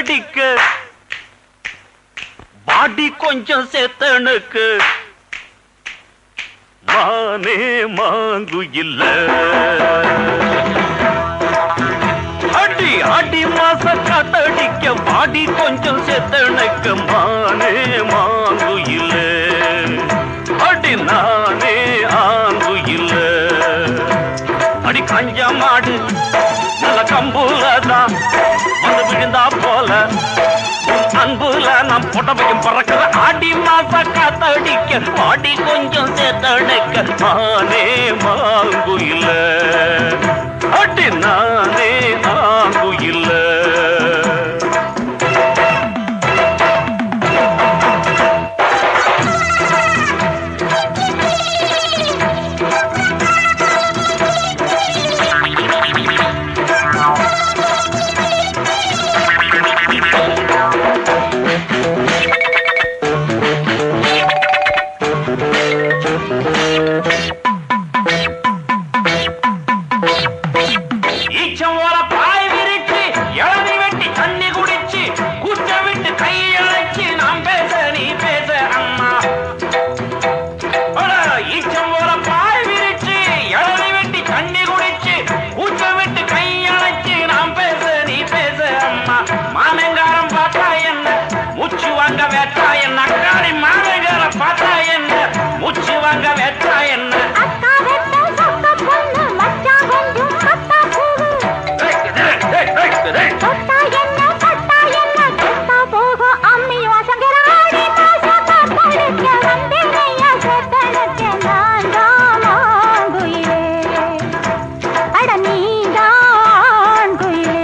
காத்தடிக்க பாடி கொஞ்சம் சேத்தனுக்கு மானே மாங்கு இல்ல அடி அடி மாச காத்தடிக்க பாடி கொஞ்சம் சேத்தனுக்கு மானே மாங்கு இல்ல அடி நானே ஆங்கு இல்ல அடி கஞ்ச மாடு நல்ல கம்புல தான் வந்து விழுந்தா போல உன் அன்புல நாம் புடவையும் பறக்கிற ஆடி மாச காத்தடிக்க பாடி கொஞ்சம் சேத்தடிக்க நானே மாங்குயில அடி நானே ஆங்குயில ஈச்சம் போல பாய் விரிச்சு இளநி வெட்டி தண்ணி குடிச்சு கூச்ச விட்டு கை அழைச்சு நாம் பேச நீ பேச அம்மா அட, ஈச்சம் போல பாய் விரிச்சு இளநி வெட்டி தண்ணி குடிச்சு கூச்ச விட்டு கை அழைச்சு நாம் பேச நீ பேச அம்மா மாமங்காரம் பார்த்தா என்ன மூச்சு வாங்க வேட்டா என்ன அக்காடி மாமங்காரம் பார்த்தா என்ன மூச்சு வாங்க வேட்டா என்ன அக்கா வெட்ட சொக்க பொண்ணு மச்சான் கொஞ்சம் கத்தா போகு தொட்டா என்ன கட்டா என்ன கெட்டா போகும் அம்மி வாசங்கிற ஆடி மாசம் காத்தடிக்க வந்தேனையா சேத்தனுக்கு நான் தான் குயிலே அட நீதான் குயிலே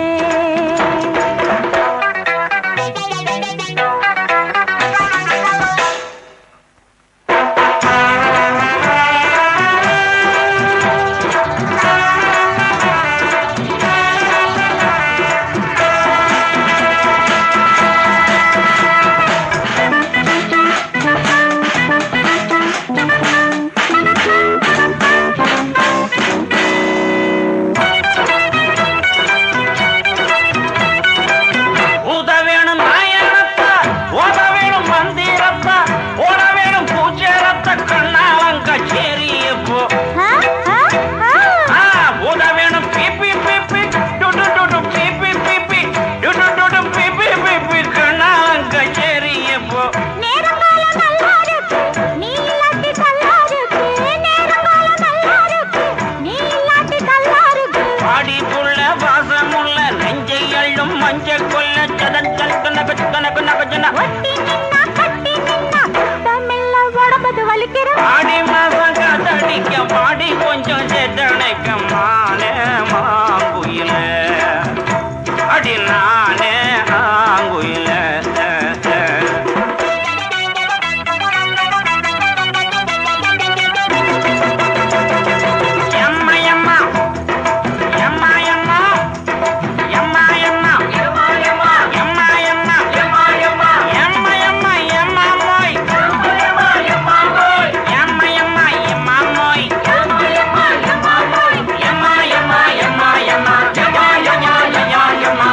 ஊத வேணும் நாயனத்த ஓத வேணும் மந்திரத்த ஓட வேணும் பூஜரத்த கண்ணாலங்க சேரிய போ ஆ ஆ ஆ ஆ, ஊத வேணும் பிபி பிபி டுடு டுடு பிபி பிபி டுடு டுடு பிபி பிபி கண்ணாலங்க சேரிய போ நேரங்காலம் நல்லா இருக்கு நீ இல்லாட்டி கல்லா இருக்கு நேரங்காலம் நல்லா இருக்கு நீ இல்லாட்டி கல்லா இருக்கு பாடி புள்ள வாசமுள்ள நெஞ்சை அள்ளும் மஞ்ச கொல்ல சதஞ்சல் கனக கனக நகஜன ஒட்டி நின்னா கட்டி நின்னா குத்தமில்ல உடம்பது வலிக்கிற ஆடி மாசம் காத்தடிக்க பாடி கொஞ்சம் சேத்தனைக்க மானே மாங்குயில அடி நானே ஆங்குயில எம்மா எம்மா எம்மா எம்மா எம்மா எம்மா எம்மா எம்மா எம்மா எம்மா எம்மா எம்மா எம்மா எம்மா எம்மா மோய் எம்மா எம்மா மோய் எம்மா எம்மா எம்மா மோய் எம்மா எம்மா எம்மா மோய் எம்மா எம்மா எம்மா எம்மா எம்மா எம்மா எம்மா எம்மா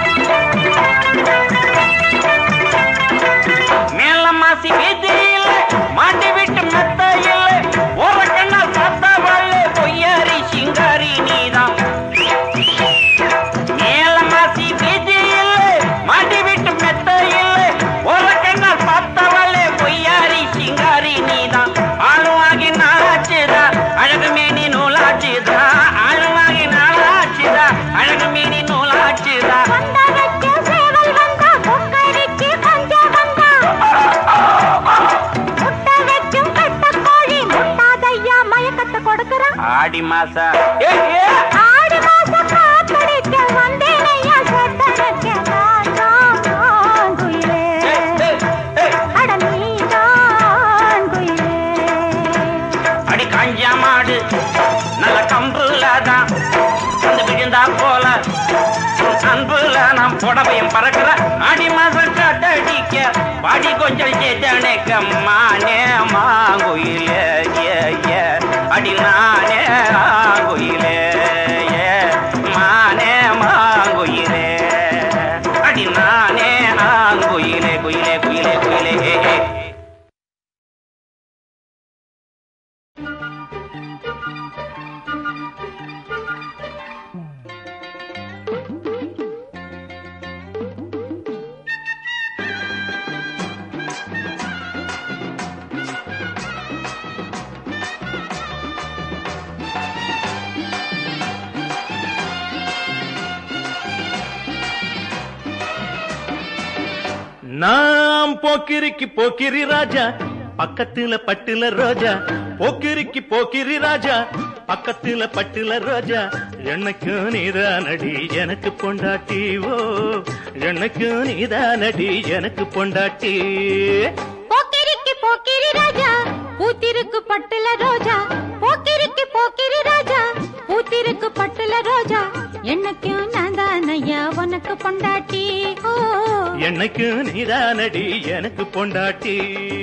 மேல மாசி வீதியில மாட்டி விட்டு மெத்த இல்ல ஒரு கண்ணா சத்த வல்ல பொய்யாரி சிங்காரி நீதான் மேல மாசி வீதியில மாட்டி விட்டு மெத்த இல்ல ஒரு கண்ணா சத்த வல்ல பொய்யாரி சிங்காரி நீதான் ஆளுவாகி நாளாச்சுதா அழகு மேனி நூலாச்சுதா ஆளுவாகி நாளாச்சுதா அழகு மேனி நூலாச்சுதா வந்த வச்ச சேவல் வந்தா கொக்கரிக்கு கஞ்ச வந்தா முட்டை வைக்கும் கட்ட கோழி முட்டாதையா மயக்கத்தை கொடுக்கறான் ஆடி மாசா ஏ ஏ ஆடி மாசம் காத்தடிக்க வந்தேனையா சேத்தனுக்கு நான் தான் குயிலே அட நீதான் குயிலே அடி காஞ்சா மாடு நல்ல கம்புல தான் வந்து விழுந்தா போல உன் அன்புல நாம் புடவையும் பறக்கிற ஆடி மாசம் காத்தடிக்க பாடி கொஞ்சம் சேத்தனைக்க மானே மாங்குயிலே ஏ ஏ அடி நானே ஆங்குயிலே ஏ மானே மாங்குயிலே அடி நானே குயிலே குயிலே குயிலே ஏ ஏ நாம் போக்கிரிக்கு போக்கிரி ராஜா பக்கத்துல பட்டுல ரோஜா போக்கிரிக்கு போக்கிரி ராஜா பக்கத்துல பட்டுல ரோஜா எனக்கு நீதானடி எனக்கு பொண்டாட்டி ஓ எனக்கு நீதானடி எனக்கு பொண்டாட்டி போக்கிரிக்கு போக்கிரி ராஜா பூத்திருக்கு பட்டுல ரோஜா போக்கிரிக்கு போக்கிரி ராஜா பூத்திருக்கு பட்டுல ரோஜா என்னைக்கும் நான் தானையா உனக்கு பொண்டாட்டி ஓ எனக்கு நீதானடி எனக்கு பொண்டாட்டி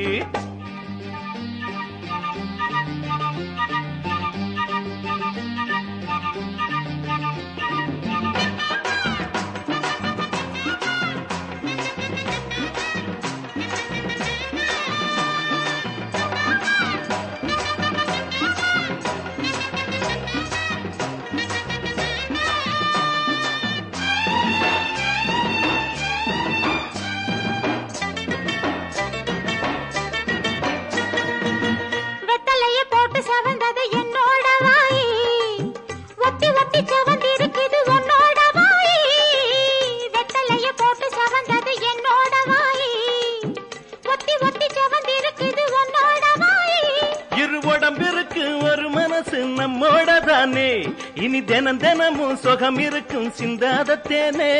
வெத்தலைய போட்டு செவந்தது என்னோட வாய் ஒத்தி ஒத்தி செவந்திருக்குது உன்னோட வாய் வெத்தலைய போட்டு செவந்தது என்னோட வாய் ஒத்தி ஒத்தி செவந்திருக்குது உன்னோட வாய் இரு உடம்பிற்கு ஒரு மனசு நம்மோட தானே இனி தினம் தினமும் சுகம் இருக்கும் சிந்தாத தேனே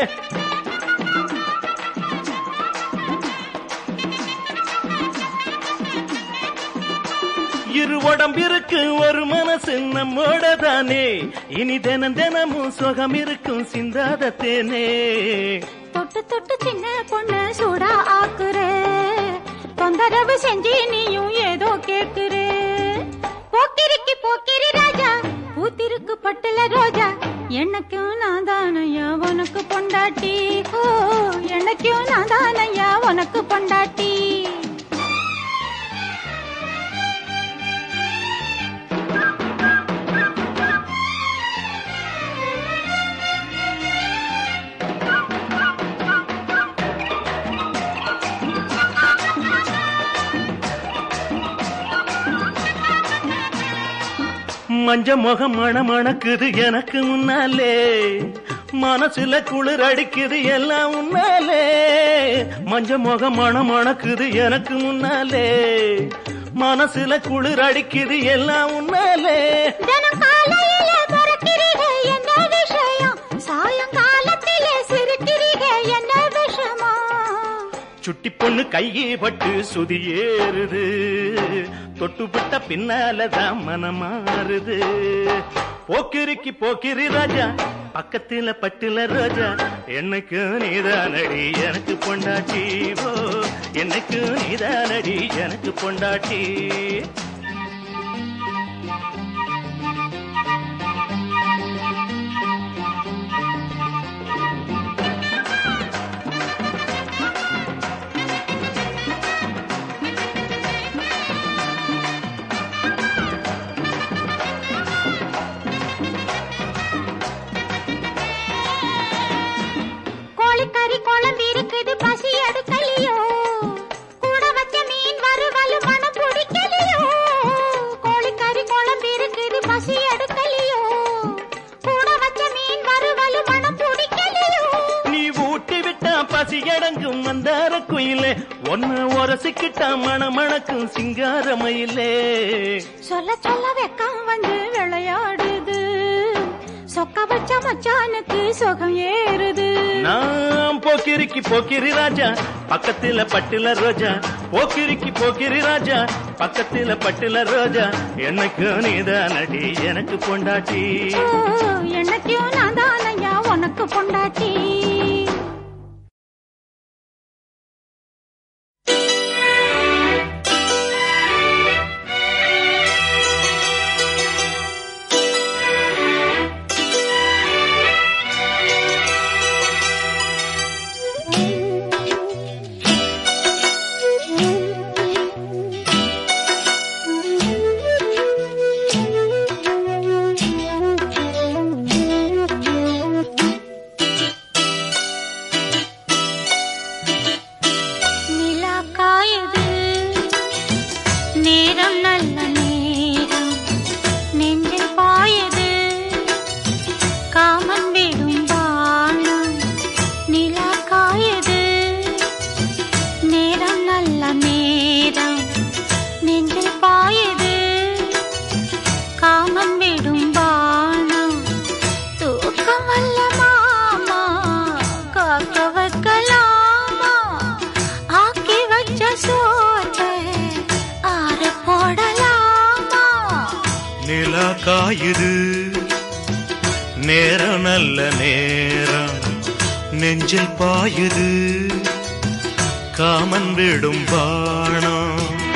இரு உடம்பிற்கு ஒரு மனசு நம்மோட தானே இனி தினம் தினமும் சுகம் இருக்கும் சிந்தாத தேனே தொட்டு தொட்டு சின்ன பொண்ணு சூடா ஆக்குற தொந்தரவு செஞ்சு நீயும் ஏதோ கேக்குற போக்கிரிக்கு போக்கிரி ராஜா பூத்திருக்கு பட்டுல ரோஜா எனக்கும் நான் தானையா உனக்கு பொண்டாட்டி ஓ எனக்கும் நான் தானையா உனக்கு பொண்டாட்டி மஞ்ச முகம் மண மணக்குது எனக்கு முன்னாலே மனசுல குளிர் அடிக்குது எல்லாம் உன்னாலே மஞ்ச முகம் மண மணக்குது எனக்கு முன்னாலே மனசுல குளிர் அடிக்குது எல்லாம் உன்னாலே தினம் காலையில பிறக்கிறீங்க என்ன விஷயம் சாயங்காலத்திலே சிரிக்கிறீங்க என்ன விஷயமா சுட்டி பொண்ணு கையே பட்டு சுதி ஏறுது தொட்டுப்பட்ட பின்னாலதான் மனமாறுது போக்கிரிக்கு போக்கிரி ராஜா பக்கத்துல பட்டுல ரோஜா எனக்கு நீதானடி எனக்கு பொண்டாட்டி ஓ எனக்கு நீதானடி எனக்கு பொண்டாட்டி கோழிக்கறி குழம்பு இருக்குது பசி எடுக்கலையோ கூட வச்ச மீன் வறுவல் மனம் பிடிக்கலையோ கோழிக்கறி குழம்பு இருக்குது பசி எடுக்கலையோ கூட வச்ச மீன் வறுவல் மனம் பிடிக்கலையோ நீ ஊட்டி விட்டா பசி அடங்கும் மந்தார குயிலே ஒன்னு உரசிக்கிட்டா மணமணக்கும் சிங்காரமயிலே சொல்ல சொல்ல வெக்கம் வந்து விளையாடுது சொக்க வச்ச மச்சானுக்கு சுகம் ஏறுது நாம் போக்கிரிக்கு போக்கிரி ராஜா பக்கத்துல பட்டுல ரோஜா போக்கிரிக்கு போக்கிரி ராஜா பக்கத்துல பட்டுல ரோஜா எனக்கு நீதானடி எனக்கு பொண்டாட்டி ஓ, என்னைக்கும் நான் தானையா உனக்கு பொண்டாட்டி நிலா காயுது நேரம் நல்ல நேரம் நெஞ்சில் பாயுது காமன் விடும் பாணம்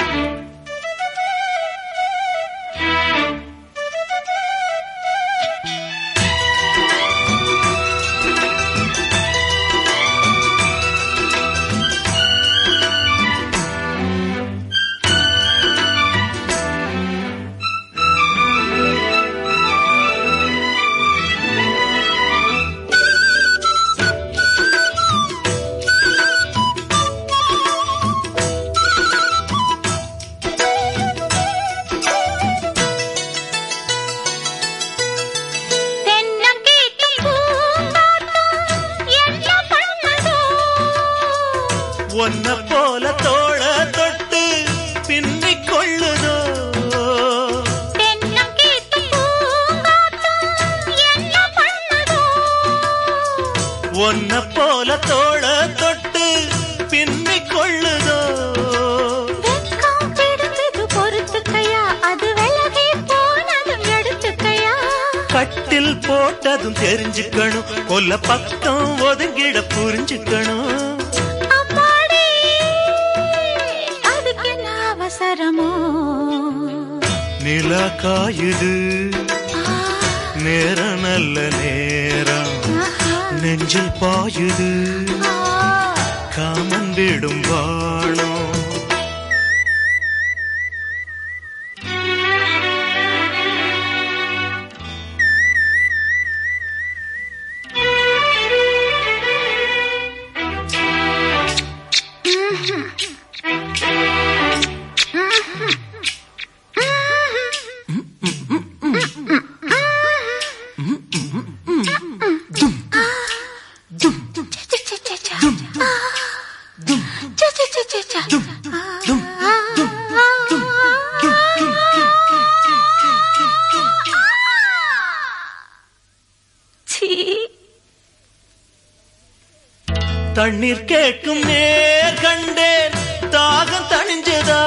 தென்னங்கீற்றும் பூங்காற்றும் என்ன பண்ணதோ? ஒன்ன போல தோಳ தொட்டு பின்னிக் கொள்ளுதோ தென்னங்கீற்றும் பூங்காற்றும் என்ன பண்ணதோ? ஒன்ன போல தோಳ தொட்டு பின்னிக் கொள்ளுதோ வெட்கம் பிடித்தது பொறுத்துக்கையா, அது விலகி போனதும் எடுத்துக்கையா? கட்டில் போட்டதும் தெரிஞ்சுக்கணும் கொல்ல பக்கம் ஒதுங்கிட புரிஞ்சுக்கணும் அம்மாடி, அதுக்கு என்ன அவசரமோ நிலா காயுது ஆ, நேரம் நல்ல நேரம் ஆஹா, நெஞ்சில் பாயுது ஆ. காமன் விடும் வாணம் தண்ணீர் கேட்கும் நேர் கண்டேன் தாகம் தணிஞ்சதா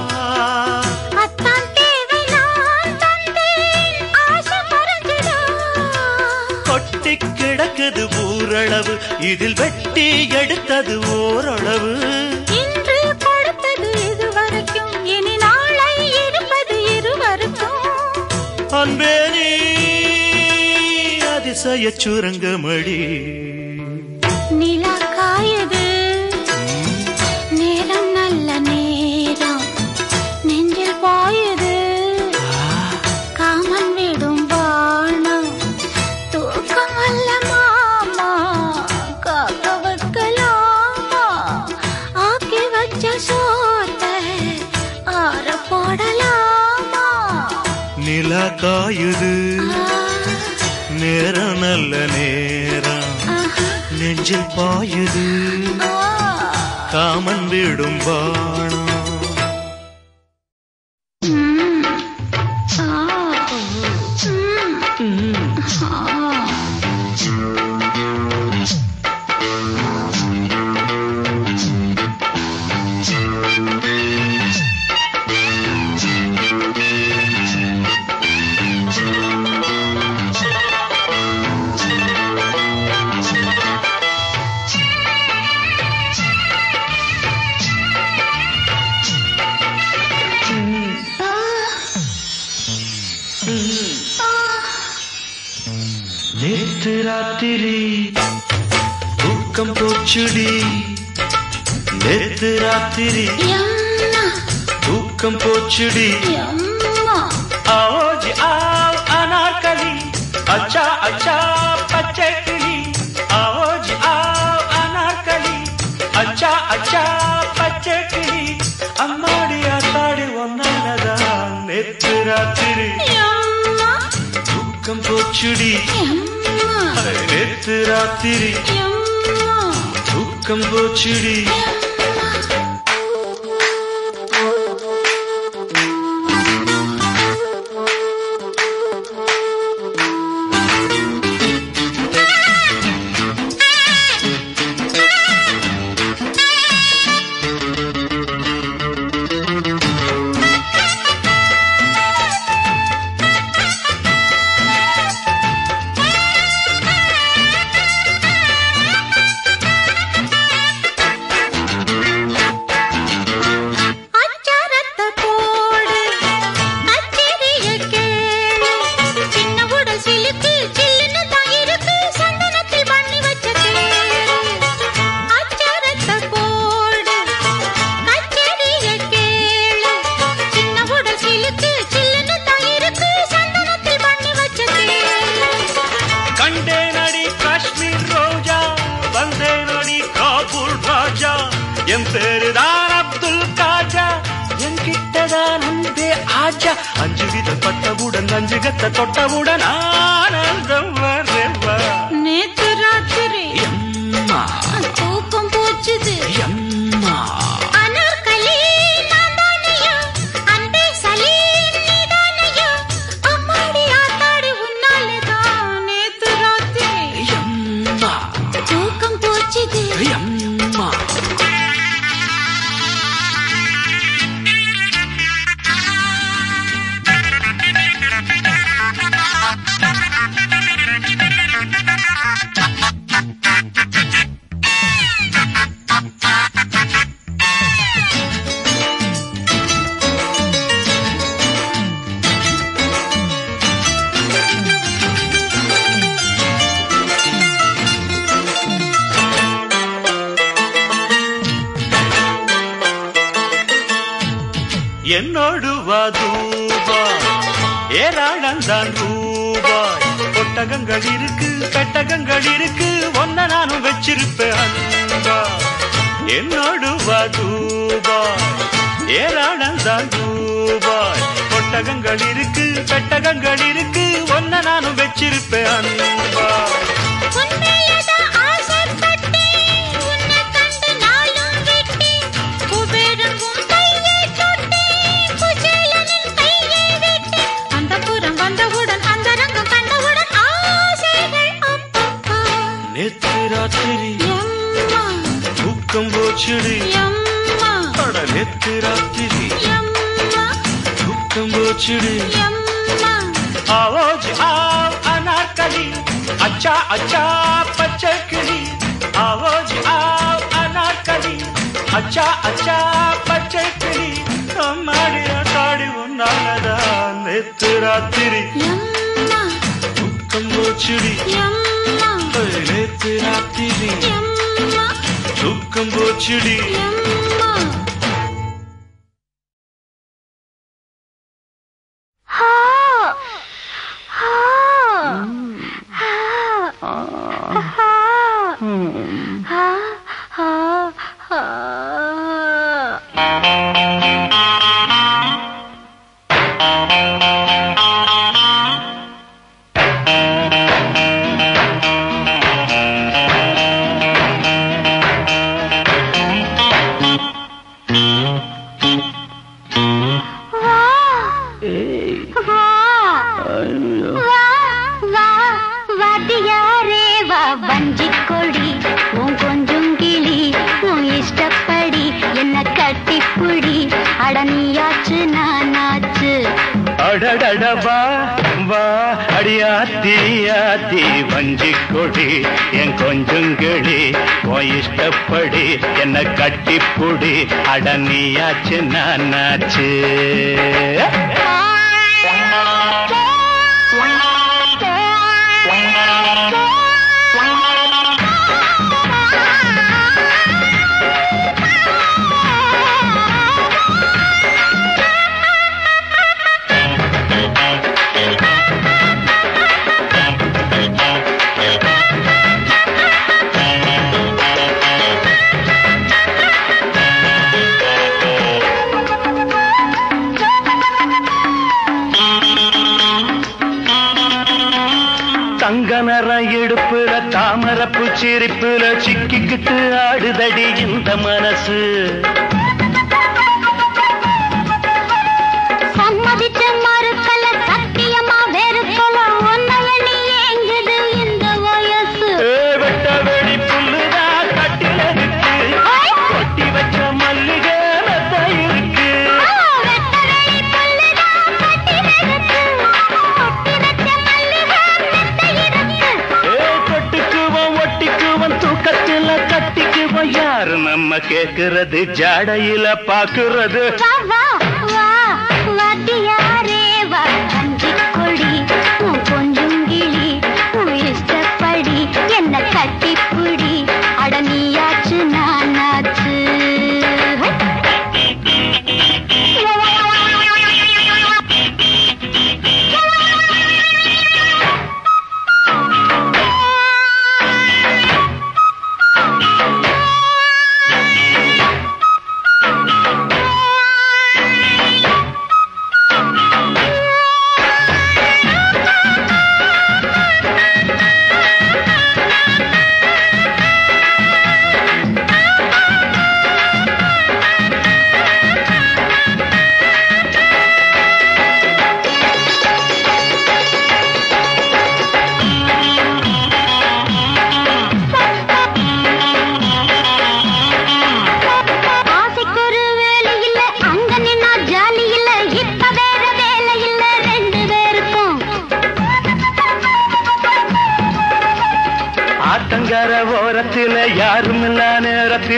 கொட்டி கிடக்குது ஊரளவு இதில் வெட்டி எடுத்தது ஓரளவு இன்று கொடுத்தது இதுவரைக்கும் இனி நாளை இருப்பது இருவருக்கும் அன்பே நீ அதிசய சுரங்கமடி நிலா காயுது நேரம் நல்ல நேரம் நெஞ்சில் பாயுது காமன் விடும் வானம் தூக்கம் அல்ல மாமா காக்க வைக்கலாமா ஆக்கி வச்ச சோத்தை ஆற போடலாமா நிலா காயுது ஆ, நேரம் நல்ல நேரம் ஆஹா, நெஞ்சில் பாயுது ஆ. காமன் விடும் பாணம் ம். ஆ. ம். ஆ. நேற்று ராத்திரி தூக்கம் போச்சுடி நேற்று ராத்திரி யம்மா, தூக்கம் போச்சுடி யம்மா. आओ आओ अनारकली अच्छा अच्छा பச்சை கிளி आओ जी आओ अनारकली अच्छा अच्छा பச்சை கிளி அம்மாடி ஆத்தாடி ஒன்னானதான் நேற்று ராத்திரி யம்மா, தூக்கம் போச்சுடி யம்மா, நேற்று ராத்திரி யம்மா. தூக்கம் போச்சுடி அஞ்சுகத்தை தொட்டவுடன் ஆனந்தம் வரவா நேத்து ராத்திரி எம்மா தூக்கம் போச்சுது எம்மா அனார்கலி நான்தானையா அன்பே சலீம் நீதானையா அம்மாடி ஆத்தாடி உன்னாலதான் நேத்து ராத்திரி எம்மா தூக்கம் போச்சுது எம்மா என்னோடு வாதூபா ஏராளந்தான் ரூபாய் ஒட்டகங்கள் இருக்கு பெட்டகங்கள் இருக்கு ஒன்ன நானும் வச்சிருப்பேன் அன்பா என்னோடு வாதூபா ஏராளந்தான் ரூபாய் ஒட்டகங்கள் இருக்கு பெட்டகங்கள் இருக்கு ஒன்ன நானும் வச்சிருப்பேன் அன்பா உன்மேலதான் ஆசைப்பட்டேன் உன்னை கண்டு நாளும் விட்டேன் குபேரன் உன் கையை தொட்டேன் குசேலனின் கையை விட்டேன் அந்த புறம் வந்தவுடன் அந்த ரங்கம் கண்டவுடன் ஆசைகள் அப்பப்பா நேத்து ராத்திரி எம்மா தூக்கம் போச்சுடி எம்மா அட நேத்து ராத்திரி எம்மா தூக்கம் போச்சுடி எம்மா आओ जी आओ अनारकली अच्छा अच्छा बच्चे किली आओ जी आओ अनारकली अच्छा अच्छा बच्चे किली हमारी आटाड़ी उन्नालदा नेத்து ராத்திரி எம்மா தூக்கம் போச்சுடி எம்மா நேத்து ராத்திரி எம்மா தூக்கம் போச்சுடி எம்மா வாத்தியாரே வா வஞ்சிக் கொடி உன் கொஞ்சம் கிளி உன் இஷ்டப்படி என்ன கட்டிப்புடி அடனியாச்சு நானாச்சு அடடட வா வா அடியாத்தி ஆத்தி வஞ்சி கொடி என் கொஞ்சங்களி உன் இஷ்டப்படி என்ன கட்டிப்புடி அடனியாச்சு நானாச்சு தங்க நிற இடுப்புல தாமரப்பு சிரிப்புல சிக்கிக்கிட்டு ஆடுதடி இந்த மனசு சம்மதிச்ச மறுக்கல சத்தியமா வெறுக்கல ஒன்னைய நீ ஏங்குது இந்த வயசு ஏ, வெட்ட வெளி புல்லுதான் கட்டில இருக்கு கொட்டி வச்ச மல்லிகை மெத்த இருக்கு ஆ, வெட்ட வெளி புல்லுதான் கட்டிலிருக்கு. கொட்டி வச்ச மல்லிகை மெத்தை இருக்கு. ஏ, தொட்டுக்குவோம் ஒட்டிக்குவோம் தூக்கத்துல கட்டிக்குவோம் யாரு நம்ம கேக்குறது ஜாடையில பாக்குறது வா, வா, வா, வாத்தியாரே வா, வஞ்சிக் கொடி, உன் கொஞ்சம் கிளி, உன் இஷ்டப்படி என்ன கட்டிப்புடி அட நீயாச்சு நானாச்சு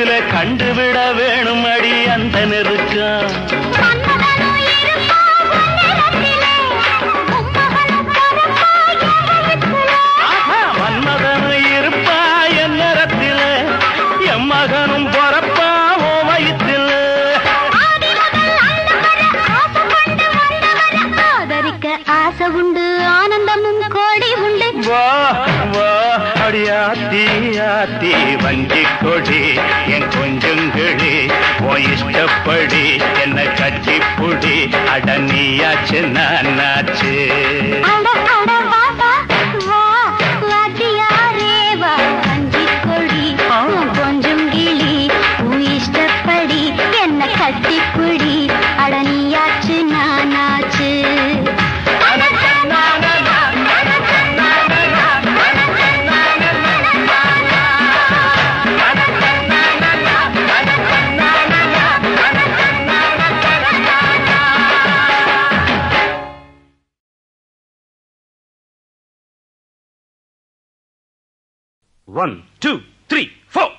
நேரத்தில கண்டுவிட வேணும் அடி அந்த நெருக்கம் மன்மதனும் இருப்பா உன்னிடத்திலே, உம்மகனும் பரப்பா எங்களிடத்திலே. ஆஹா, மன்மதனும் இருப்பா என் நேரத்தில என் மகனும் பொறப்பா ஓ வயிற்றில் ஆதி முதல் அந்த வரை ஆசை கொண்டு வந்தவரை ஆதரிக்க ஆசை உண்டு ஆனந்தமும் கோடி உண்டு வா வா அடியாத்தி ஆத்தி வஞ்சி கொடி என் கொஞ்சங்களி ஓ இஷ்டப்படி என்ன கட்டி புடி அடனியாச்சு நானாச்சு அட அட வா வா வா வாத்தியாரே வா கஞ்சி கொடி உன் கொஞ்சம் கிளி உன் இஷ்டப்படி என்ன கட்டிப்புடி அடனியாச்சு நானாச்சு ஒன் டூ த்ரீ ஃபோர்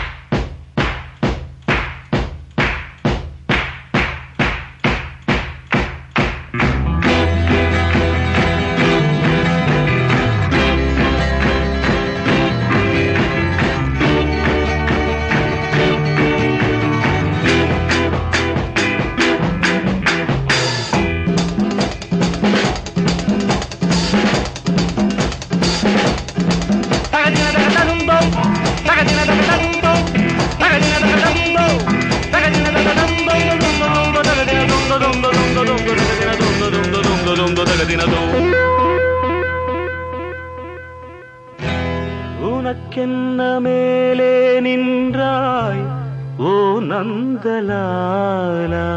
உனக்கென்ன மேலே நின்றாய் ஓ நந்தலாலா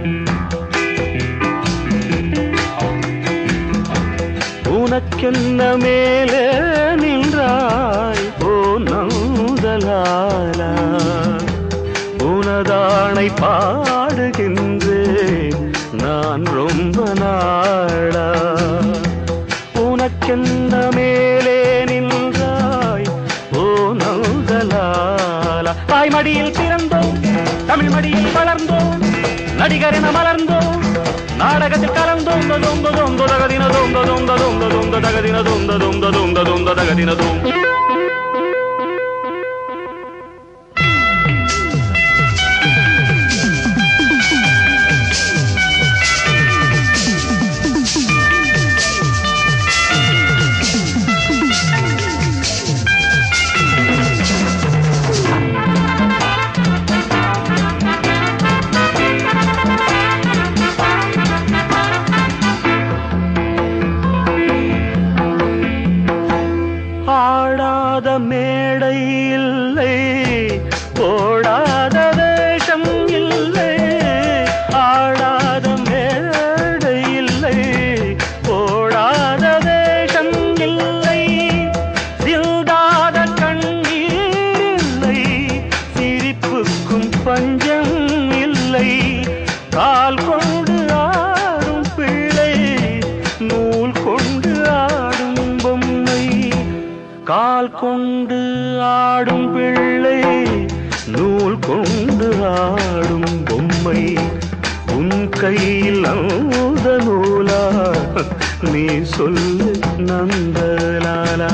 உனக்கென்ன மேலே நின்றாய் ஓ நந்தலாலா உனதானை பாடுகின்றேன் நான் ரொம்ப நாளா உனக்கென்ன மேலே நின்றாய் ஓ நந்தலாலா தாய்மடியில் பிறந்தோம் தமிழ் மடியில் வளர்ந்தோம் நடிகர் என மலர்ந்தோம் நாடகத்தில் கலந்தோம் தொந்த தொந்த தகதின தொந்த தொந்த தொந்த தொந்த தகதின தொந்த தொந்த தொந்த தொந்த தகதின தொந்த ஆடாத மேடை இல்லை போடாத வேஷம் இல்லை ஆடாத மேடை இல்லை போடாத வேஷம் இல்லை சிந்தாத கண்ணீர் இல்லை சிரிப்புக்கும் பஞ்சம் இல்லை கால் கொண்டு ஆடும் பிள்ளை நூல் கொண்டு ஆடும் பொம்மை கால் கொண்டு ஆடும் பிள்ளை நூல் கொண்டு ஆடும் பொம்மை உன் கையில் அந்த நூலா நீ சொல்லு நந்தலாலா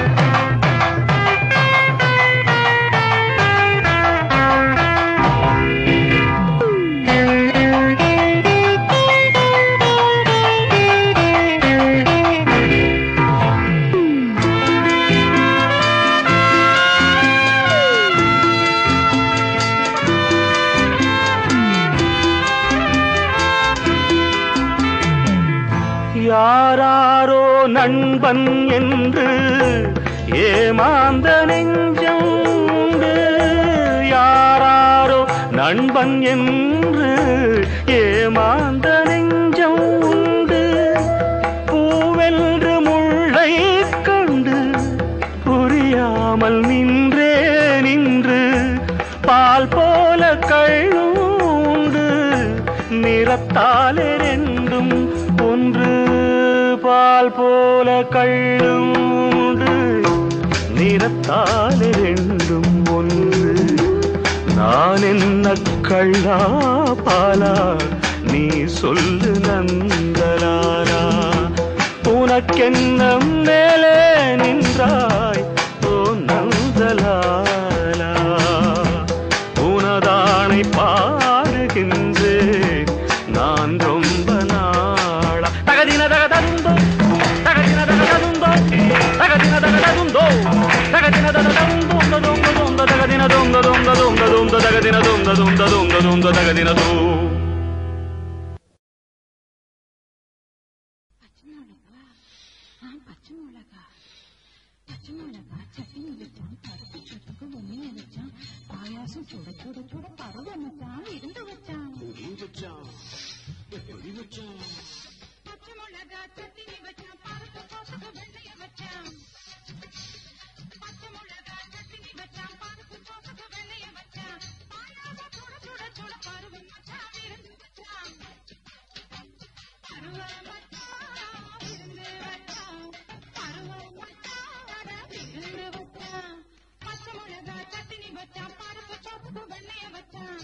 யாராரோ நண்பன் என்று ஏமாந்த நெஞ்சம் உண்டு யாராரோ நண்பன் என்று ஏமாந்த நெஞ்சம் உண்டு பூவென்று முள்ளை கண்டு புரியாமல் நின்றே நின்று பால் போல கழுண்டு நிறத்தாலே ரெண்டும் ஒன்று பால் போல கள்ளும் உண்டு நிறத்தாலே ரெண்டும் ஒன்று நான் என்ன கள்ளா பாலா நீ சொல்லு நந்தலாரா உனக்கென்ன மேலே நின்றாய் ஓ நந்தலாலா உனதானை பாடுகின்றேன் நான் ரொம்ப நாளா தகதின தகதந்தோ தகதின தகதந்தோ தகதின தகதந்தோ தகதின தகதந்தோ தொங்க தொங்க தகதின தொங்க தொங்க தொங்க தொங்க தகதின தொங்க தொங்க தொங்க தொங்க தகதின தோ பச்சை மிளகா பச்சை மிளகா சட்னி வச்சான் பருப்பு சொத்துக்கு ஒண்ணு வச்சான் பாயாசம் சுட சுட சுட பருவம் வச்சான் இருந்து வச்சான் பச்சை மிளகா சட்னி வச்சான் பருப்பு சொத்துக்கு வெள்ளைய வச்சான் பச்சை மிளகா சட்னி வச்சான் பருப்பு சொத்துக்கு வெள்ளைய வச்சான் பாயாசம் சுட சுட சுட பருவம் வச்சான் இருந்து வச்சான் பருவம் வச்சான் இருந்து வச்சான் பருவம் வச்சான் இருந்து வச்சான் பச்சை மிளகா சட்னி வச்சான் பருப்பு சொத்துக்கு வெள்ளைய வச்சான்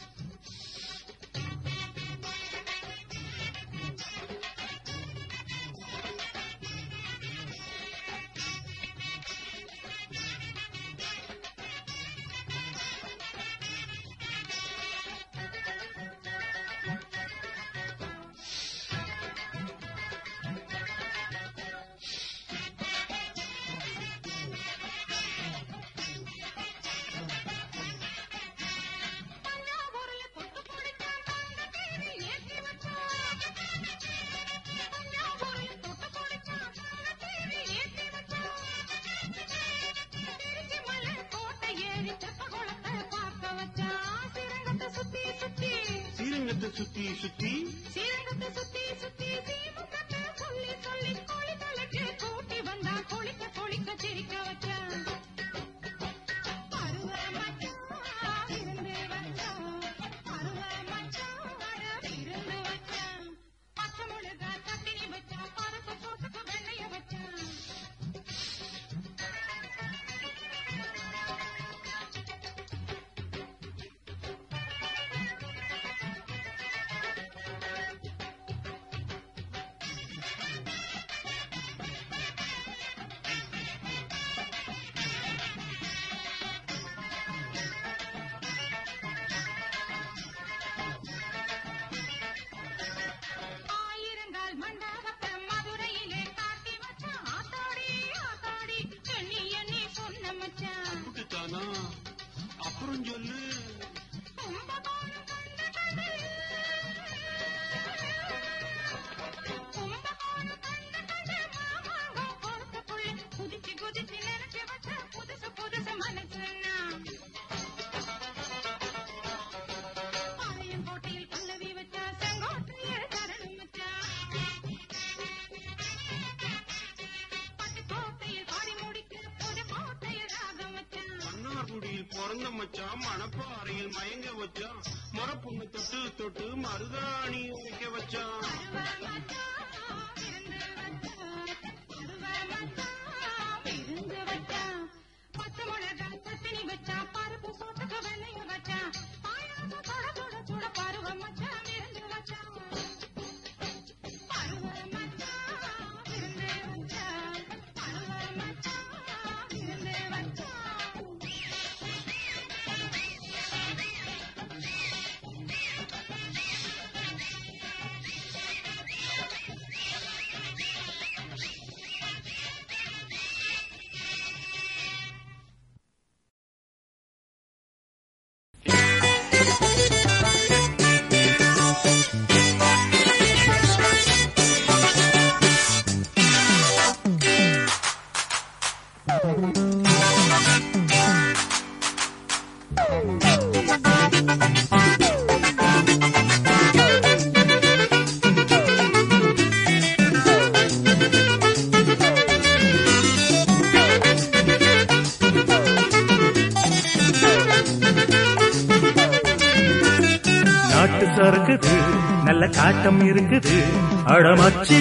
பஞ்சாபூர்ல கொத்து பொடிச்சான் தங்க தேவி ஏத்தி வச்சான் பஞ்சாபூர்ல கொத்து பொடிச்சான் தங்க தேவி ஏத்தி வச்சான் திருச்சி மலை கோட்டை ஏறி தெப்ப குளத்தை பார்க்க வச்சான் சிரங்கத்தை சுத்தி சுத்தி ஸ்ரீரங்கத்தை சுத்தி சுத்தி சிரங்கத்தை சுத்தி சுத்தி சீமுகத்தை சொல்லி சொல்லி கோழி தலைக்கு கூட்டி வந்தா குளிக்க குளிக்க சிரிக்க வச்சான் பருவ மச்சான் இருந்து வச்சான் பருவ மச்சான் இருந்து வச்சான் பச்சை மிளகா சட்டினி வச்சான் பருப்பு சோத்துக்கு வெள்ளைய வச்சான் ஆயிரங்கால் மண்டபத்தை மதுரையிலே காட்டி வச்சான் ஆத்தாடி ஆத்தாடி எண்ணி எண்ணி சொன்ன மச்சான் அப்புறம் சொல்லு கும்பகோணம் கண்ட கதை கும்பகோணம் கண்ட கதை மாமாங்க பொறுத்தக்குள்ள குதிச்சு குதிச்சு நினைச்சு வச்ச புதுசு புதுசு மனசுன்னா பாளையங்கோட்டையில் பல்லவி வச்சா செங்கோட்டையில் சரணம் வச்சா பட்டுக்கோட்டையில் பாடி முடிக்க புதுக்கோட்டையில் ராகம் வச்சான் மன்னார்குடியில் பிறந்த மச்சான் மணப்பாறையில் மயங்க வச்சான் மரப்புண்ணு தொட்டு தொட்டு மருதாணி வைக்க வச்சான் நாட்டு சறுக்குது நல்ல காட்டம் இருக்குது அடமச்சி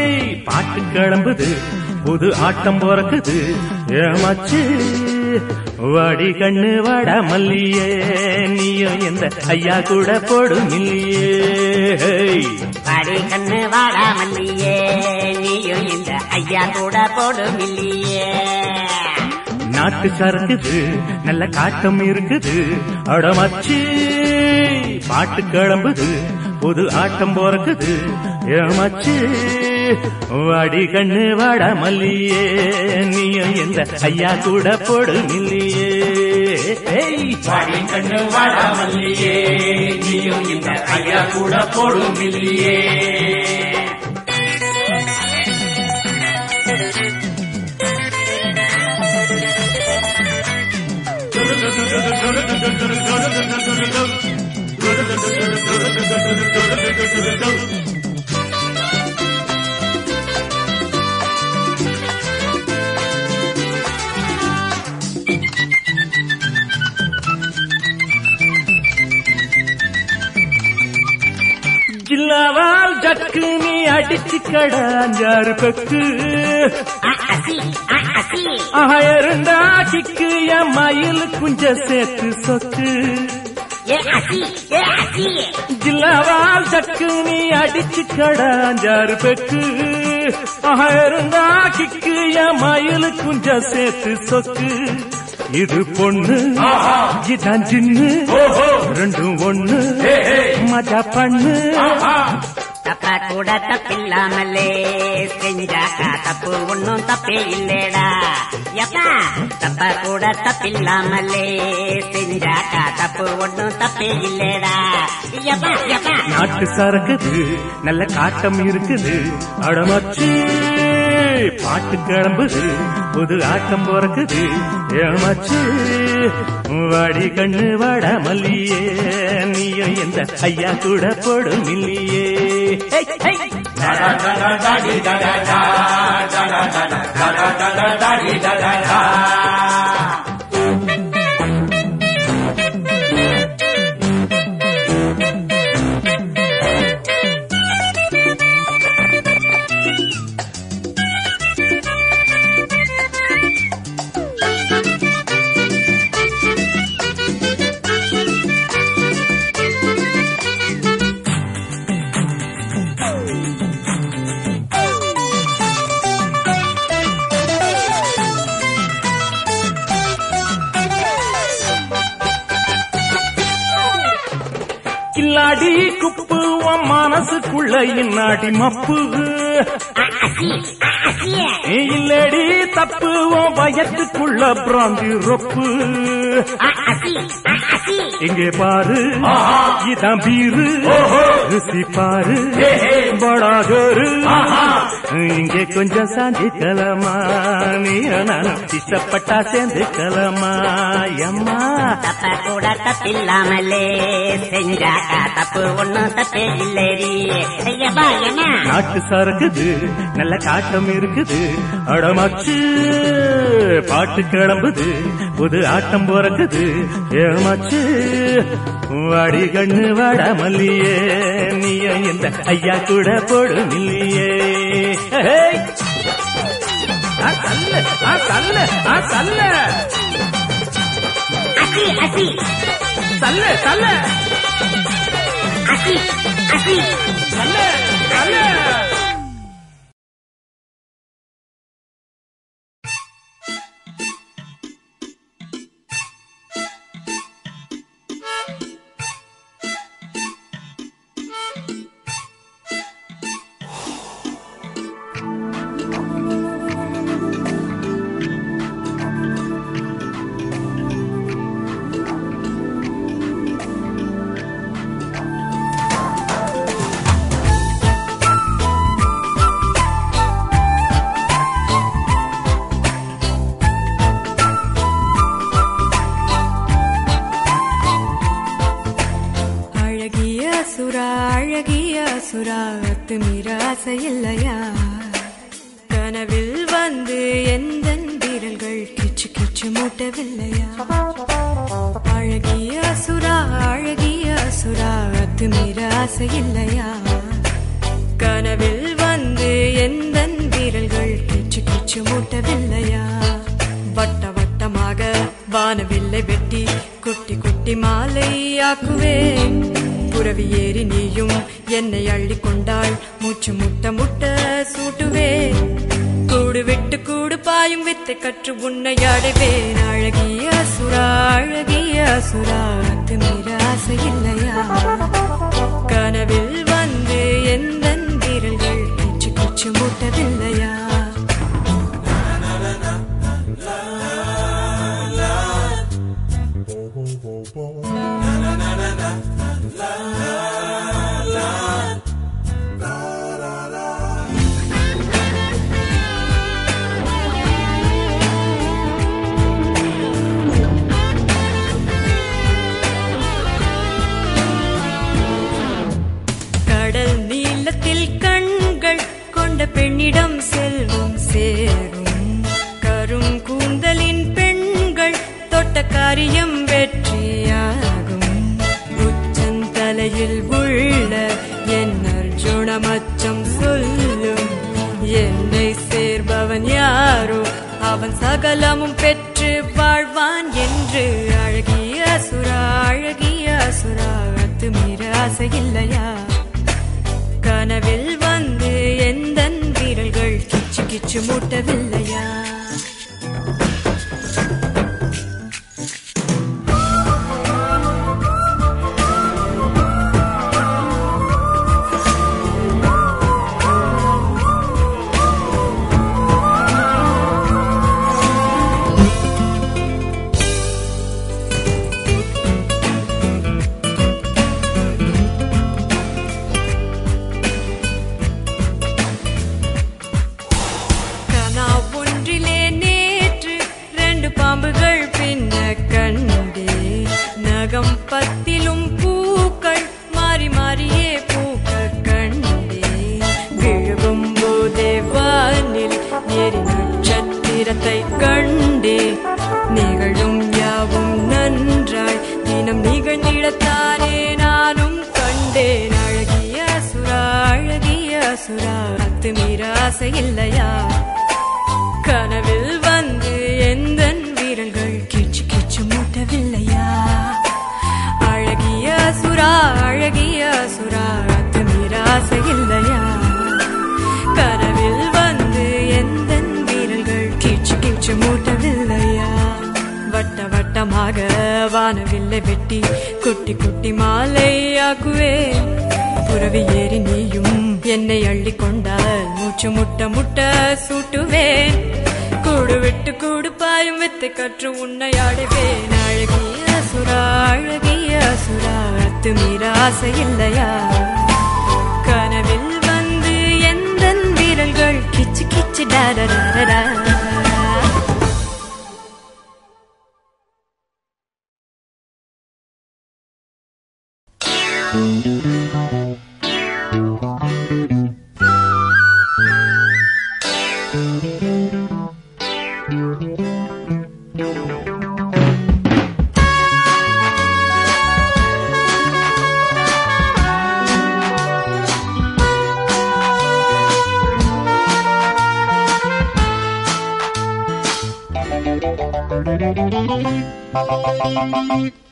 பாட்டு கிளம்புது புது ஆட்டம் பிறக்குது ஏமாச்சி வாடி கண்ணு வாடா மல்லியே நீயும் இந்த ஐயா கூட போடும் இல்லையே பாடி கண்ணு வாடா மல்லியே நீயும் இந்த ஐயா கூட போடும் இல்லையே நாட்டு சரக்குது நல்ல காட்டம் இருக்குது அடமச்சி பாட்டு கிளம்புது புது ஆட்டம் போறக்குது ஏமாச்சு வாடி கண்ணு வாடா மல்லியே நீயும் இந்த ஐயா கூட போடும் இல்லையே வாடி கண்ணு வாடா மல்லியே நீயும் இந்த ஐயா கூட போடும் இல்லையே ஜில்லாவால் ஜக்கு நீ அடிச்சு கடை அஞ்சாறு பெக்கு அ, அசி அ, அசி ஆயிருந்தா கிக்கு என் மயில் குஞ்ச சேர்த்து சொக்கு ஏ அசி ஏ அசி ஜில்லாவால் ஜக்கு நீ அடிச்சு கடை அஞ்சாறு பெக்கு ஆயிருந்தா கிக்கு என் மயில் குஞ்ச சேர்த்து சொக்கு இது பொண்ணு இதான் சின்னு ரெண்டும் ஒண்ணு மஜா பண்ணு தப்ப கூட தப்பில்லாமலே செஞ்சாக்கா தப்பு ஒண்ணும் தப்பே இல்லேடா எப்பா தப்ப கூட தப்பில்லாமலே செஞ்சாக்கா தப்பு ஒண்ணும் தப்பே இல்லேடா எப்பா எப்பா நாட்டு சரக்குது நல்ல காட்டம் இருக்குது அடமச்சு பாட்டு கிளம்புது புது ஆட்டம் பிறக்குது ஏமாச்சு வாடி கண்ணு வாடா மல்லியே நீயும் எந்த ஐயா கூட போடும் இல்லையே ஹை, ஹை. கில்லாடி குப்பு உன் மனசுக்குள்ள இன்னாடி மப்பு இல்லடி தப்பு உன் பயத்துக்குள்ள பிராந்தி ரொப்பு இங்கே பாரு இதான் பீரு ருசி பாரு படாகரு இங்கே கொஞ்சம் சாந்திக்கலமா நீ நானும் இஷ்டப்பட்டா சேர்ந்துக்கலமா எம்மா தப்ப கூட தப்பில்லாமலே செஞ்சாக்கா தப்பு ஒண்ணும் தப்பே இல்லடி ஐயப்பா என்ன நாட்டு சரக்குது நல்ல காட்டம் இருக்குது அடமாச்சு பாட்டு கிளம்புது புது ஆட்டம் பிறக்குது ஏமாச்சு வாடி கண்ணு வாடா மல்லியே நீயும் இந்த ஐயா கூட போடும் இல்லையே ஹேய். ஆ, தள்ளு, ஆ, தள்ளு, ஆ, தள்ளு. அசி அசி தள்ளு, தள்ளு, அசி அசி தள்ளு, தள்ளு. அழகிய சுறா அழகிய சுறா அத்துமீற ஆசை இல்லையா கனவில் வந்து எந்த வீரல்கள் கிச்சு கிச்சு மூட்டவில்லையா அழகிய சுறா அழகிய சுறா அத்துமீற ஆசை இல்லையா கனவில் வந்து எந்த வீரல்கள் கிச்சு கிச்சு மூட்டவில்லையா வட்ட வட்டமாக வானவில்லை வெட்டி குட்டி குட்டி மாலையாக்குவேன் புறவி ஏறி நீயும் என்னை அள்ளி கொண்டாள் மூச்சு முட்ட முட்ட சூட்டுவேன் கூடு விட்டு கூடு பாயும் வித்தை கற்று உன்னை அடைவேன் அழகிய சுரா அழகிய சுரா அத்து மீற ஆசை இல்லையா கனவில் வந்து எந்த விரல்கள் கிச்சு கிச்சு மூட்டவில்லையா கடல் நீளத்தில் கண்கள் கொண்ட பெண்ணிடம் செல்வம் சேரும் கரும் கூந்தலின் பெண்கள் தொட்ட காரியம் வெற்றியாகும் உச்சந்தலையில் உள்ள என் அர்ஜுனமச்சம் சொல்லும் என்னை சேர்பவன் யாரோ அவன் சகலமும் பெற்று வாழ்வான் என்று அழகிய சுரா அழகிய சுரா அத்து மீற ஆசை இல்லையா கனவில் வந்து எந்த வீரர்கள் கிச்சு கிச்சு மூட்டவில்லையா கனா ஒன்றிலே நேற்று ரெண்டு பாம்புகள் பின்ன கண்டே நகம் பத்திலும் பூக்கள் மாறி மாறியே பூக்க கண்டே விழுகும் போதே வானில் எரி நட்சத்திரத்தை கண்டே நிகழும் யாவும் நன்றாய் தினம் நிகழ்ந்திடத்தானே நானும் கண்டேன் அழகிய சுரா அழகிய சுரா அத்து மீற ஆசை இல்லையா கனவில் வந்து எந்த வீரர்கள் கிச்சு கிச்சு மூட்டவில்லையா அழகிய சுரா அழகிய சுரா அத்து மீற ஆசை இல்லையா கனவில் வந்து எந்த வீரர்கள் கிச்சு கிச்சு மூட்டவில்லையா வட்ட வட்டமாக வானவில்லை வெட்டி குட்டி குட்டி மாலையாக்குவேன் புறவி ஏறி நீயும் என்னை அள்ளி கொண்டால் மூச்சு முட்ட முட்ட சூட்டுவேன் கூடு விட்டு கூடு பாயும் வித்தை கற்று உன்னை ஆடுவேன் அழகிய சுரா அழகிய சுரா அத்து மீற ஆசை இல்லையா கனவில் வந்து எந்த வீரர்கள் கிச்சு கிச்சு டாரரா Thank you.